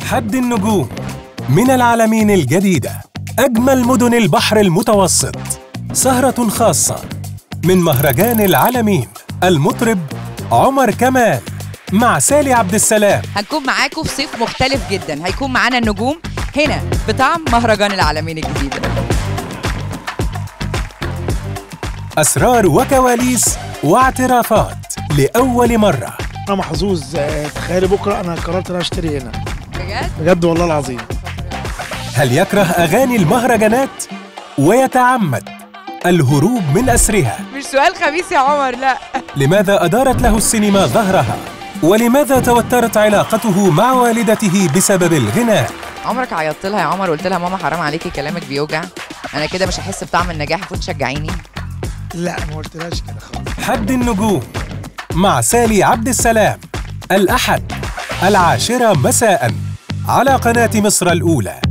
حد النجوم من العالمين الجديدة أجمل مدن البحر المتوسط سهرة خاصة من مهرجان العالمين المطرب عمر كمال مع سالي عبد السلام هنكون معاكم في صيف مختلف جدا هيكون معانا النجوم هنا بطعم مهرجان العالمين الجديد أسرار وكواليس واعترافات لأول مرة انا محظوظ آه، تخيلي بكره انا قررت ان أنا اشتري هنا بجد بجد والله العظيم هل يكره أغاني المهرجانات ويتعمد الهروب من أسرها مش سؤال خبيث يا عمر لا لماذا أدارت له السينما ظهرها ولماذا توترت علاقته مع والدته بسبب الغناء عمرك عيطت لها يا عمر وقلت لها ماما حرام عليكي كلامك بيوجع انا كده مش هحس بطعم النجاح المفروض تشجعيني لا ما قلتلهاش كده خالص حد النجوم مع سالي عبد السلام الأحد العاشرة مساء على قناة مصر الأولى